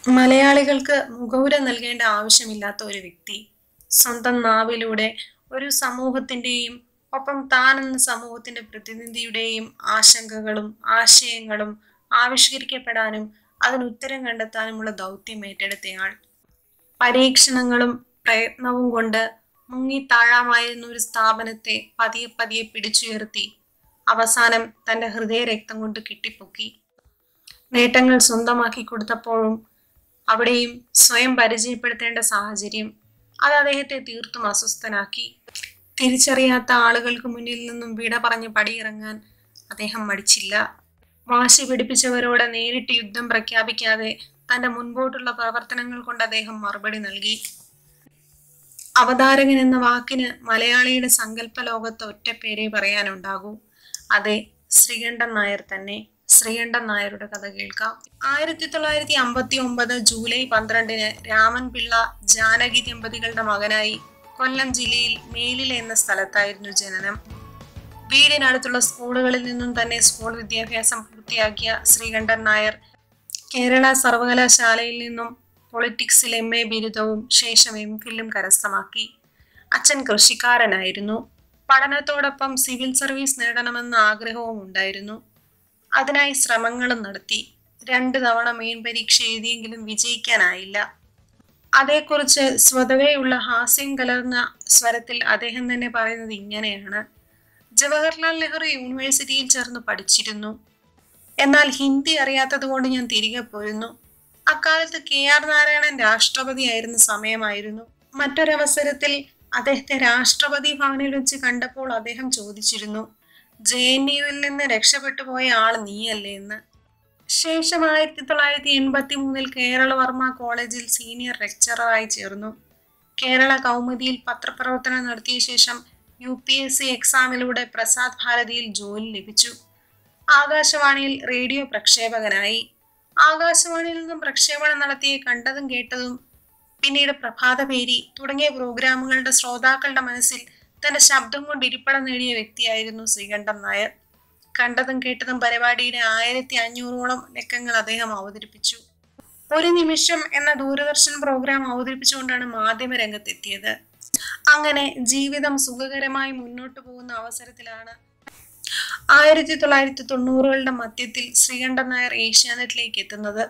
മലയാളികൾക്ക് മുഖവുര നൽകേണ്ട ആവശ്യമില്ലാത്ത ഒരു വ്യക്തി സ്വന്തം നാവിലൂടെ ഒരു സമൂഹത്തിന്റെയും ഒപ്പം താൻ എന്ന സമൂഹത്തിന്റെ പ്രതിനിധിയുടെയും ആശങ്കകളും ആശയങ്ങളും ആവിഷ്കരിക്കപ്പെടാനും അതിന് ഉത്തരം കണ്ടെത്താനുമുള്ള ദൗത്യം ഏറ്റെടുത്തയാൾ പരീക്ഷണങ്ങളും പ്രയത്നവും കൊണ്ട് മുങ്ങി താഴാമായിരുന്ന ഒരു സ്ഥാപനത്തെ പതിയെ പതിയെ പിടിച്ചുയർത്തി അവസാനം തന്റെ ഹൃദയരക്തം കൊണ്ട് കെട്ടിപ്പൊക്കി നേട്ടങ്ങൾ സ്വന്തമാക്കി കൊടുത്തപ്പോഴും അവിടെയും സ്വയം പരിചയപ്പെടുത്തേണ്ട സാഹചര്യം അത് അദ്ദേഹത്തെ തീർത്തും അസ്വസ്ഥനാക്കി തിരിച്ചറിയാത്ത ആളുകൾക്ക് മുന്നിൽ നിന്നും വിട പറഞ്ഞ് പടിയിറങ്ങാൻ അദ്ദേഹം മടിച്ചില്ല വാശി പിടിപ്പിച്ചവരോട് നേരിട്ട് യുദ്ധം പ്രഖ്യാപിക്കാതെ തന്റെ മുൻപോട്ടുള്ള പ്രവർത്തനങ്ങൾ കൊണ്ട് അദ്ദേഹം മറുപടി നൽകി അവതാരകൻ എന്ന വാക്കിന് മലയാളിയുടെ സങ്കല്പ ലോകത്ത് ഒറ്റ പേരേ പറയാനുണ്ടാകൂ അതെ ശ്രീകണ്ഠൻ നായർ തന്നെ ശ്രീകണ്ഠൻ നായരുടെ കഥ കേൾക്കാം ആയിരത്തി തൊള്ളായിരത്തി അമ്പത്തി ഒമ്പത് ജൂലൈ പന്ത്രണ്ടിന് രാമൻ പിള്ള ജാനകി ദമ്പതികളുടെ മകനായി കൊല്ലം ജില്ലയിൽ മേലില എന്ന സ്ഥലത്തായിരുന്നു ജനനം വീടിനടുത്തുള്ള സ്കൂളുകളിൽ നിന്നും തന്നെ സ്കൂൾ വിദ്യാഭ്യാസം പൂർത്തിയാക്കിയ ശ്രീകണ്ഠൻ നായർ കേരള സർവകലാശാലയിൽ നിന്നും പൊളിറ്റിക്സിൽ എം എ ബിരുദവും ശേഷം എം ഫില്ലും കരസ്ഥമാക്കി അച്ഛൻ കൃഷിക്കാരനായിരുന്നു പഠനത്തോടൊപ്പം സിവിൽ സർവീസ് നേടണമെന്ന ആഗ്രഹവും ഉണ്ടായിരുന്നു അതിനായി ശ്രമങ്ങളും നടത്തി രണ്ട് തവണ മെയിൻ പരീക്ഷ എഴുതിയെങ്കിലും വിജയിക്കാനായില്ല അതേക്കുറിച്ച് സ്വതവേയുള്ള ഹാസ്യം കലർന്ന സ്വരത്തിൽ അദ്ദേഹം തന്നെ പറയുന്നത് ഇങ്ങനെയാണ് ജവഹർലാൽ നെഹ്റു യൂണിവേഴ്സിറ്റിയിൽ ചേർന്ന് പഠിച്ചിരുന്നു എന്നാൽ ഹിന്ദി അറിയാത്തത് കൊണ്ട് ഞാൻ തിരികെ പോരുന്നു അക്കാലത്ത് കെ ആർ നാരായണൻ രാഷ്ട്രപതിയായിരുന്ന സമയമായിരുന്നു മറ്റൊരവസരത്തിൽ അദ്ദേഹത്തെ രാഷ്ട്രപതി ഭവനിൽ വെച്ച് കണ്ടപ്പോൾ അദ്ദേഹം ചോദിച്ചിരുന്നു ജെ എൻ യുവിൽ നിന്ന് രക്ഷപ്പെട്ടു പോയ ആൾ നീയല്ലേ എന്ന് ശേഷം ആയിരത്തി തൊള്ളായിരത്തി എൺപത്തി മൂന്നിൽ കേരളവർമ്മ കോളേജിൽ സീനിയർ ലെക്ചററായി ചേർന്നു കേരള കൗമുദിയിൽ പത്രപ്രവർത്തനം നടത്തിയ ശേഷം യു പി എസ് സി എക്സാമിലൂടെ പ്രസാദ് ഭാരതിയിൽ ജോലി ലഭിച്ചു ആകാശവാണിയിൽ റേഡിയോ പ്രക്ഷേപകനായി ആകാശവാണിയിൽ നിന്നും പ്രക്ഷേപണം നടത്തിയ കണ്ടതും കേട്ടതും പിന്നീട് പ്രഭാതപേരി തുടങ്ങിയ പ്രോഗ്രാമുകളുടെ ശ്രോതാക്കളുടെ മനസ്സിൽ തന്റെ ശബ്ദം കൊണ്ട് ഇരിപ്പടം നേടിയ വ്യക്തിയായിരുന്നു ശ്രീകണ്ഠൻ നായർ കണ്ടതും കേട്ടതും പരിപാടിയുടെ ആയിരത്തി അഞ്ഞൂറോളം ലക്കങ്ങൾ അദ്ദേഹം അവതരിപ്പിച്ചു ഒരു നിമിഷം എന്ന ദൂരദർശൻ പ്രോഗ്രാം അവതരിപ്പിച്ചുകൊണ്ടാണ് മാധ്യമ രംഗത്തെത്തിയത് അങ്ങനെ ജീവിതം സുഖകരമായി മുന്നോട്ട് പോകുന്ന അവസരത്തിലാണ് ആയിരത്തി തൊള്ളായിരത്തി തൊണ്ണൂറുകളുടെ മധ്യത്തിൽ ശ്രീകണ്ഠൻ നായർ ഏഷ്യാനെറ്റിലേക്ക് എത്തുന്നത്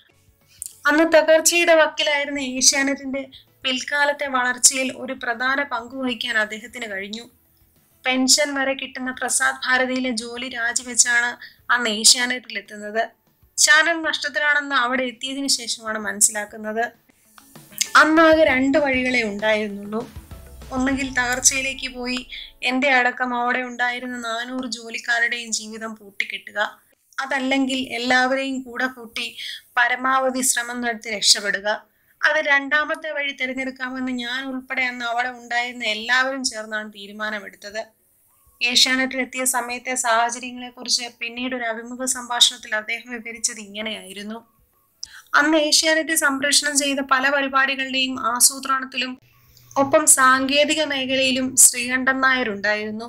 അന്ന് തകർച്ചയുടെ വക്കിലായിരുന്ന ഏഷ്യാനെറ്റിന്റെ പിൽക്കാലത്തെ വളർച്ചയിൽ ഒരു പ്രധാന പങ്ക് വഹിക്കാൻ അദ്ദേഹത്തിന് കഴിഞ്ഞു പെൻഷൻ വരെ കിട്ടുന്ന പ്രസാദ് ഭാരതിയിലെ ജോലി രാജിവെച്ചാണ് അന്ന് ഏഷ്യാനെറ്റിൽ എത്തുന്നത് ചാനൽ നഷ്ടത്തിലാണെന്ന് അവിടെ എത്തിയതിനു ശേഷമാണ് മനസ്സിലാക്കുന്നത് അന്നാകെ രണ്ട് വഴികളെ ഉണ്ടായിരുന്നുള്ളൂ ഒന്നുകിൽ തകർച്ചയിലേക്ക് പോയി എൻ്റെ അടക്കം അവിടെ ഉണ്ടായിരുന്ന നാനൂറ് ജോലിക്കാരുടെയും ജീവിതം പൂട്ടിക്കെട്ടുക അതല്ലെങ്കിൽ എല്ലാവരെയും കൂടെ കൂട്ടി പരമാവധി ശ്രമം നടത്തി രക്ഷപ്പെടുക അത് രണ്ടാമത്തെ വഴി തിരഞ്ഞെടുക്കാമെന്ന് ഞാൻ ഉൾപ്പെടെ അന്ന് അവിടെ ഉണ്ടായിരുന്ന എല്ലാവരും ചേർന്നാണ് തീരുമാനമെടുത്തത് ഏഷ്യാനെറ്റിൽ എത്തിയ സമയത്തെ സാഹചര്യങ്ങളെക്കുറിച്ച് പിന്നീട് ഒരു അഭിമുഖ സംഭാഷണത്തിൽ അദ്ദേഹം വിവരിച്ചത് ഇങ്ങനെയായിരുന്നു അന്ന് ഏഷ്യാനെറ്റ് സംപ്രേഷണം ചെയ്ത പല പരിപാടികളുടെയും ആസൂത്രണത്തിലും ഒപ്പം സാങ്കേതിക മേഖലയിലും ശ്രീകണ്ഠൻ നായർ ഉണ്ടായിരുന്നു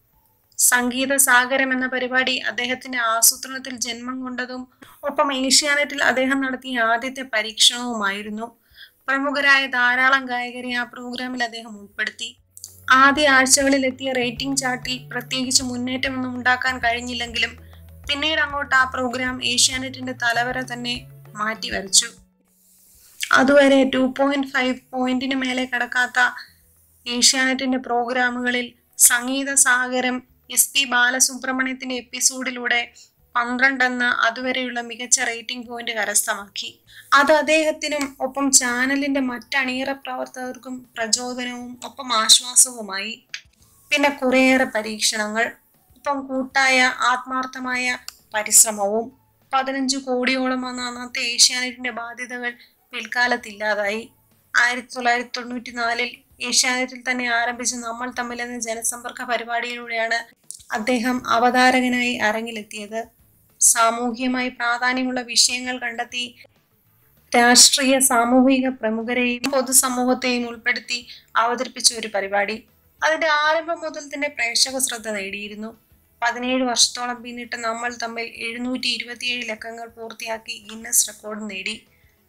സംഗീത സാഗരം എന്ന പരിപാടി അദ്ദേഹത്തിന്റെ ആസൂത്രണത്തിൽ ജന്മം കൊണ്ടതും ഒപ്പം ഏഷ്യാനെറ്റിൽ അദ്ദേഹം നടത്തിയ ആദ്യത്തെ പരീക്ഷണവുമായിരുന്നു പ്രമുഖരായ ധാരാളം ഗായകരെ ആ പ്രോഗ്രാമിൽ അദ്ദേഹം ഉൾപ്പെടുത്തി ആദ്യ ആഴ്ചകളിൽ എത്തിയ റേറ്റിംഗ് ചാർട്ടിൽ പ്രത്യേകിച്ച് മുന്നേറ്റമൊന്നും ഉണ്ടാക്കാൻ കഴിഞ്ഞില്ലെങ്കിലും പിന്നീട് അങ്ങോട്ട് ആ പ്രോഗ്രാം ഏഷ്യാനെറ്റിന്റെ തലവര തന്നെ മാറ്റി വരച്ചു അതുവരെ ടു പോയിന്റ് ഫൈവ് പോയിന്റിന് മേലെ കടക്കാത്ത ഏഷ്യാനെറ്റിന്റെ പ്രോഗ്രാമുകളിൽ സംഗീത സാഗരം എസ് പി ബാലസുബ്രഹ്മണ്യത്തിന്റെ എപ്പിസോഡിലൂടെ പന്ത്രണ്ടെന്ന അതുവരെയുള്ള മികച്ച റേറ്റിംഗ് പോയിന്റ് കരസ്ഥമാക്കി അത് അദ്ദേഹത്തിനും ഒപ്പം ചാനലിന്റെ മറ്റ് അണിയറ പ്രവർത്തകർക്കും പ്രചോദനവും ഒപ്പം ആശ്വാസവുമായി പിന്നെ കുറേയേറെ പരീക്ഷണങ്ങൾ ഒപ്പം കൂട്ടായ ആത്മാർത്ഥമായ പരിശ്രമവും പതിനഞ്ച് കോടിയോളം വന്ന അന്നത്തെ ഏഷ്യാനെറ്റിന്റെ ബാധ്യതകൾ പിൽക്കാലത്തില്ലാതായി ആയിരത്തി തൊള്ളായിരത്തി തൊണ്ണൂറ്റി നാലിൽ ഏഷ്യാനെറ്റിൽ തന്നെ ആരംഭിച്ച നമ്മൾ തമ്മിൽ എന്ന ജനസമ്പർക്ക പരിപാടിയിലൂടെയാണ് അദ്ദേഹം അവതാരകനായി അരങ്ങിലെത്തിയത് സാമൂഹികമായി പ്രാധാന്യമുള്ള വിഷയങ്ങൾ കണ്ടെത്തി രാഷ്ട്രീയ സാമൂഹിക പ്രമുഖരെയും പൊതുസമൂഹത്തെയും ഉൾപ്പെടുത്തി അവതരിപ്പിച്ച ഒരു പരിപാടി അതിന്റെ ആരംഭം മുതൽ തന്നെ പ്രേക്ഷക ശ്രദ്ധ നേടിയിരുന്നു പതിനേഴ് വർഷത്തോളം പിന്നിട്ട് നമ്മൾ തമ്മിൽ എഴുന്നൂറ്റി ഇരുപത്തിയേഴ് ലക്കങ്ങൾ പൂർത്തിയാക്കി ഗിന്നസ് റെക്കോർഡ് നേടി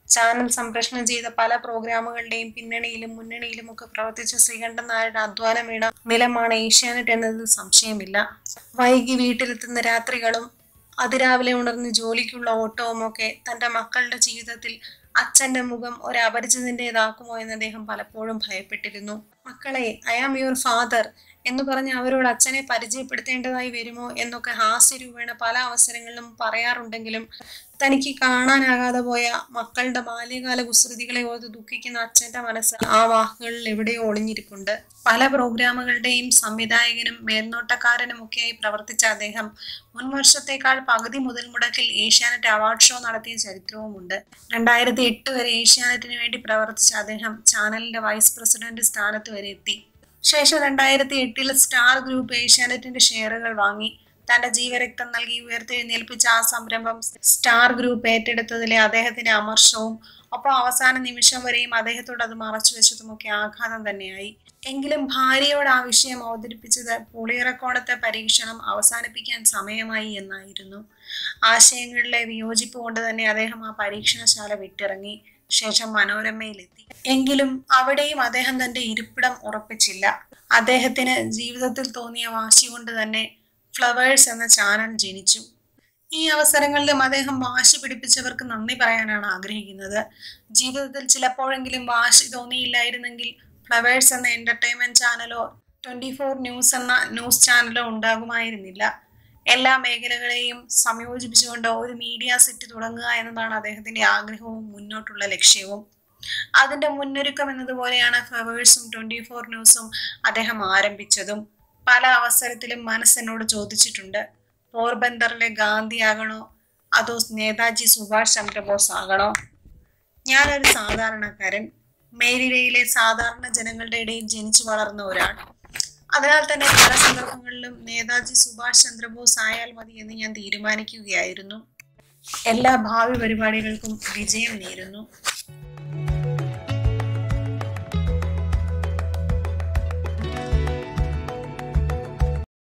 ചാനൽ സംപ്രേഷണം ചെയ്ത പല പ്രോഗ്രാമുകളുടെയും പിന്നണിയിലും മുന്നണിയിലും ഒക്കെ പ്രവർത്തിച്ച ശ്രീകണ്ഠൻ നായരുടെ അധ്വാനം വീണ നിലമാണ് ഏഷ്യാനെറ്റ് എന്നതിൽ സംശയമില്ല വൈകി വീട്ടിലെത്തുന്ന രാത്രികളും അതിരാവിലെ ഉണർന്ന് ജോലിക്കുള്ള ഓട്ടവും ഒക്കെ തന്റെ മക്കളുടെ ജീവിതത്തിൽ അച്ഛന്റെ മുഖം ഒരു അപരിചിതന്റേതാക്കുമോ എന്ന് അദ്ദേഹം പലപ്പോഴും ഭയപ്പെട്ടിരുന്നു മക്കളെ ഐ ആം യുവർ ഫാദർ എന്ന് പറഞ്ഞ് അവരോട് അച്ഛനെ പരിചയപ്പെടുത്തേണ്ടതായി വരുമോ എന്നൊക്കെ ഹാസ്യരൂപേണ പല അവസരങ്ങളിലും പറയാറുണ്ടെങ്കിലും തനിക്ക് കാണാനാകാതെ പോയ മക്കളുടെ ബാല്യകാല കുസൃതികളെ ഓർത്ത് ദുഃഖിക്കുന്ന അച്ഛന്റെ മനസ്സ് ആ വാക്കുകളിൽ എവിടെയോ ഒളിഞ്ഞിരിപ്പുണ്ട് പല പ്രോഗ്രാമുകളുടെയും സംവിധായകനും മേൽനോട്ടക്കാരനും ഒക്കെയായി പ്രവർത്തിച്ച അദ്ദേഹം മുൻ വർഷത്തേക്കാൾ പകുതി മുതൽ മുടക്കിൽ ഏഷ്യാനെറ്റ് അവാർഡ് ഷോ നടത്തിയ ചരിത്രവുമുണ്ട് രണ്ടായിരത്തി എട്ട് വരെ ഏഷ്യാനെറ്റിന് വേണ്ടി പ്രവർത്തിച്ച അദ്ദേഹം ചാനലിന്റെ വൈസ് പ്രസിഡന്റ് സ്ഥാനത്ത് വരെ എത്തി ശേഷം രണ്ടായിരത്തി എട്ടിൽ സ്റ്റാർ ഗ്രൂപ്പ് ഏഷ്യാനെറ്റിന്റെ ഷെയറുകൾ വാങ്ങി തന്റെ ജീവരക്തം നൽകി ഉയർത്തെഴുന്നേൽപ്പിച്ച ആ സംരംഭം സ്റ്റാർ ഗ്രൂപ്പ് ഏറ്റെടുത്തതിലെ അദ്ദേഹത്തിന്റെ അമർഷവും ഒപ്പം അവസാന നിമിഷം വരെയും അദ്ദേഹത്തോട് അത് മറച്ചു വെച്ചതുമൊക്കെ ആഘാതം തന്നെയായി എങ്കിലും ഭാര്യയോട് ആ വിഷയം അവതരിപ്പിച്ചത് പുളിയറക്കോണത്തെ പരീക്ഷണം അവസാനിപ്പിക്കാൻ സമയമായി എന്നായിരുന്നു ആശയങ്ങളിലെ വിയോജിപ്പ് കൊണ്ട് തന്നെ അദ്ദേഹം ആ പരീക്ഷണശാല വിട്ടിറങ്ങി ശേഷം മനോരമയിലെത്തി എങ്കിലും അവിടെയും അദ്ദേഹം തന്റെ ഇരിപ്പിടം ഉറപ്പിച്ചില്ല അദ്ദേഹത്തിന് ജീവിതത്തിൽ തോന്നിയ വാശി കൊണ്ട് തന്നെ ഫ്ലവേഴ്സ് എന്ന ചാനൽ ജനിച്ചു ഈ അവസരങ്ങളിലും അദ്ദേഹം വാശി പിടിപ്പിച്ചവർക്ക് നന്ദി പറയാനാണ് ആഗ്രഹിക്കുന്നത് ജീവിതത്തിൽ ചിലപ്പോഴെങ്കിലും വാശി തോന്നിയില്ലായിരുന്നെങ്കിൽ ഫ്ലവേഴ്സ് എന്ന എന്റർടൈൻമെന്റ് ചാനലോ ട്വന്റി ഫോർ ന്യൂസ് എന്ന ന്യൂസ് ചാനലോ ഉണ്ടാകുമായിരുന്നില്ല എല്ലാ മേഖലകളെയും സംയോജിപ്പിച്ചുകൊണ്ട് ഒരു മീഡിയ സെറ്റ് തുടങ്ങുക എന്നതാണ് അദ്ദേഹത്തിന്റെ ആഗ്രഹവും മുന്നോട്ടുള്ള ലക്ഷ്യവും അതിന്റെ മുന്നൊരുക്കം എന്നതുപോലെയാണ് ഫ്ലവേഴ്സും ട്വന്റി ഫോർ ന്യൂസും അദ്ദേഹം ആരംഭിച്ചതും പല അവസരത്തിലും മനസ്സെന്നോട് ചോദിച്ചിട്ടുണ്ട് പോർബന്ദറിലെ ഗാന്ധി ആകണോ അതോ നേതാജി സുഭാഷ് ചന്ദ്രബോസ് ആകണോ ഞാനൊരു സാധാരണക്കാരൻ മേരിലയിലെ സാധാരണ ജനങ്ങളുടെ ഇടയിൽ ജനിച്ചു വളർന്ന ഒരാൾ അതിനാൽ തന്നെ പല സന്ദർഭങ്ങളിലും നേതാജി സുഭാഷ് ചന്ദ്രബോസ് ആയാൽ മതി എന്ന് ഞാൻ തീരുമാനിക്കുകയായിരുന്നു എല്ലാ ഭാവി പരിപാടികൾക്കും വിജയം നേരുന്നു